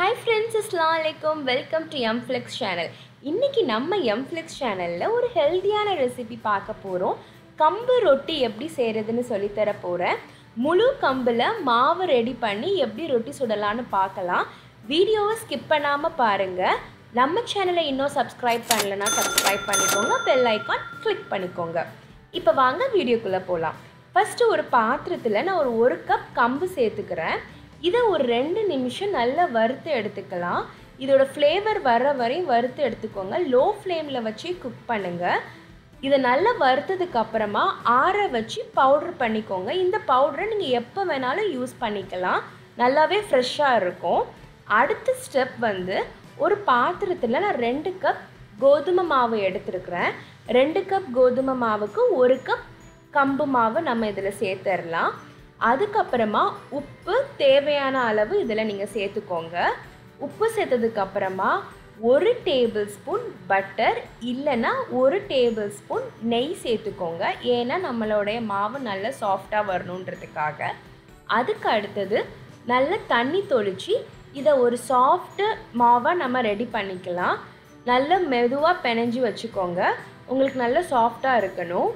hi friends அஸ்லாம் வலைக்கம் welcome to எம்ஃப்ளெக்ஸ் channel இன்றைக்கி நம்ம எம்ஃப்ளெக்ஸ் சேனலில் ஒரு ஹெல்த்தியான ரெசிபி பார்க்க போகிறோம் கம்பு ரொட்டி எப்படி செய்கிறதுன்னு சொல்லித்தர போகிறேன் முழு கம்பில் மாவு ரெடி பண்ணி எப்படி ரொட்டி சுடலான்னு பார்க்கலாம் வீடியோவை ஸ்கிப் பண்ணாமல் பாருங்கள் நம்ம சேனலை இன்னும் சப்ஸ்கிரைப் பண்ணலைன்னா சப்ஸ்கிரைப் பண்ணிக்கோங்க பெல் ஐக்கான் கிளிக் பண்ணிக்கோங்க இப்போ வாங்க வீடியோக்குள்ளே போகலாம் ஃபஸ்ட்டு ஒரு பாத்திரத்தில் நான் ஒரு ஒரு கப் கம்பு சேர்த்துக்கிறேன் இதை ஒரு ரெண்டு நிமிஷம் நல்லா வறுத்து எடுத்துக்கலாம் இதோட ஃப்ளேவர் வர வரையும் வறுத்து எடுத்துக்கோங்க லோ ஃப்ளேமில் வச்சு குக் பண்ணுங்கள் இதை நல்லா வறுத்ததுக்கு அப்புறமா ஆற வச்சு பவுட்ரு பண்ணிக்கோங்க இந்த பவுடரை நீங்கள் எப்போ வேணாலும் யூஸ் பண்ணிக்கலாம் நல்லாவே ஃப்ரெஷ்ஷாக இருக்கும் அடுத்த ஸ்டெப் வந்து ஒரு பாத்திரத்தில் நான் ரெண்டு கப் கோதுமை மாவு எடுத்துருக்கிறேன் ரெண்டு கப் கோதுமை மாவுக்கு ஒரு கப் கம்பு மாவு நம்ம இதில் சேர்த்துடலாம் அதுக்கப்புறமா உப்பு தேவையான அளவு இதில் நீங்கள் சேர்த்துக்கோங்க உப்பு சேர்த்ததுக்கு அப்புறமா ஒரு டேபிள் ஸ்பூன் பட்டர் இல்லைன்னா ஒரு டேபிள் ஸ்பூன் நெய் சேர்த்துக்கோங்க ஏன்னா நம்மளுடைய மாவு நல்ல சாஃப்டாக வரணுன்றதுக்காக அதுக்கு அடுத்தது நல்ல தண்ணி தொளிச்சு இதை ஒரு சாஃப்ட்டு மாவாக நம்ம ரெடி பண்ணிக்கலாம் நல்ல மெதுவாக பிணைஞ்சு வச்சுக்கோங்க உங்களுக்கு நல்ல சாஃப்டாக இருக்கணும்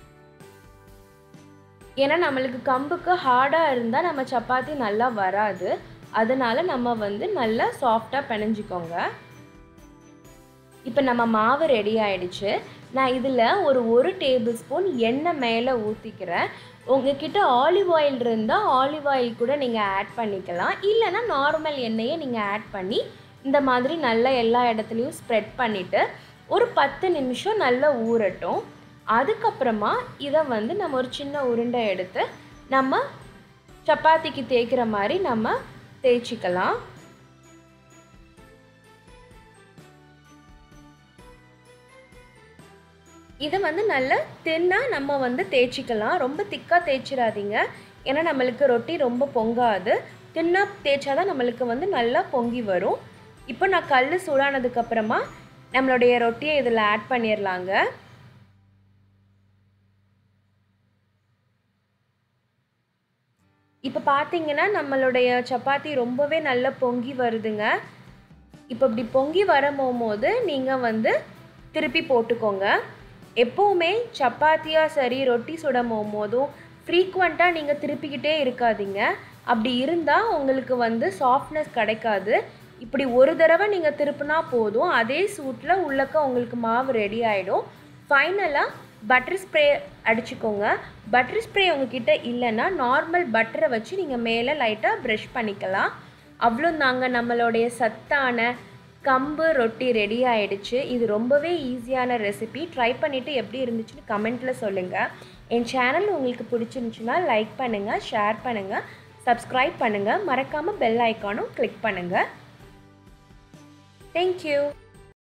ஏன்னா நம்மளுக்கு கம்புக்கு ஹார்டாக இருந்தால் நம்ம சப்பாத்தி நல்லா வராது அதனால் நம்ம வந்து நல்லா சாஃப்டாக பிணைஞ்சிக்கோங்க இப்போ நம்ம மாவு ரெடி ஆயிடுச்சு நான் இதில் ஒரு ஒரு டேபிள் ஸ்பூன் எண்ணெய் மேலே ஊற்றிக்கிறேன் உங்ககிட்ட ஆலிவ் ஆயில் இருந்தால் ஆலிவ் ஆயில் கூட நீங்கள் ஆட் பண்ணிக்கலாம் இல்லைன்னா நார்மல் எண்ணெயை நீங்கள் ஆட் பண்ணி இந்த மாதிரி நல்லா எல்லா இடத்துலையும் ஸ்ப்ரெட் பண்ணிவிட்டு ஒரு பத்து நிமிஷம் நல்லா ஊறட்டும் அதுக்கப்புறமா இதை வந்து நம்ம ஒரு சின்ன உருண்டை எடுத்து நம்ம சப்பாத்திக்கு தேய்க்கிற மாதிரி நம்ம தேய்ச்சிக்கலாம் இதை வந்து நல்ல தின்னாக நம்ம வந்து தேய்ச்சிக்கலாம் ரொம்ப திக்காக தேய்ச்சிடாதீங்க ஏன்னா நம்மளுக்கு ரொட்டி ரொம்ப பொங்காது தின்னாக தேய்ச்சாதான் நம்மளுக்கு வந்து நல்லா பொங்கி வரும் இப்போ நான் கல் சூடானதுக்கப்புறமா நம்மளுடைய ரொட்டியை இதில் ஆட் பண்ணிடலாங்க இப்போ பார்த்தீங்கன்னா நம்மளுடைய சப்பாத்தி ரொம்பவே நல்லா பொங்கி வருதுங்க இப்போ இப்படி பொங்கி வரும்போது நீங்கள் வந்து திருப்பி போட்டுக்கோங்க எப்போவுமே சப்பாத்தியாக சரி ரொட்டி சுடும் போதும் ஃப்ரீக்வெண்ட்டாக நீங்கள் திருப்பிக்கிட்டே இருக்காதீங்க அப்படி இருந்தால் உங்களுக்கு வந்து சாஃப்ட்னஸ் கிடைக்காது இப்படி ஒரு தடவை நீங்கள் திருப்பினா போதும் அதே சூட்டில் உள்ளக்க உங்களுக்கு மாவு ரெடி ஆகிடும் ஃபைனலாக பட்டர் ஸ்ப்ரே அடிச்சுக்கோங்க பட்டர் ஸ்ப்ரே உங்ககிட்ட இல்லைன்னா நார்மல் பட்டரை வச்சு நீங்கள் மேலே லைட்டாக ப்ரஷ் பண்ணிக்கலாம் அவ்வளோ நாங்கள் நம்மளுடைய சத்தான கம்பு ரொட்டி ரெடி ஆயிடுச்சு இது ரொம்பவே ஈஸியான ரெசிபி ட்ரை பண்ணிவிட்டு எப்படி இருந்துச்சுன்னு கமெண்ட்டில் சொல்லுங்கள் என் சேனல் உங்களுக்கு பிடிச்சிருந்துச்சுன்னா லைக் பண்ணுங்கள் ஷேர் பண்ணுங்கள் சப்ஸ்கிரைப் பண்ணுங்கள் மறக்காமல் பெல் ஐக்கானும் கிளிக் பண்ணுங்கள் தேங்க்யூ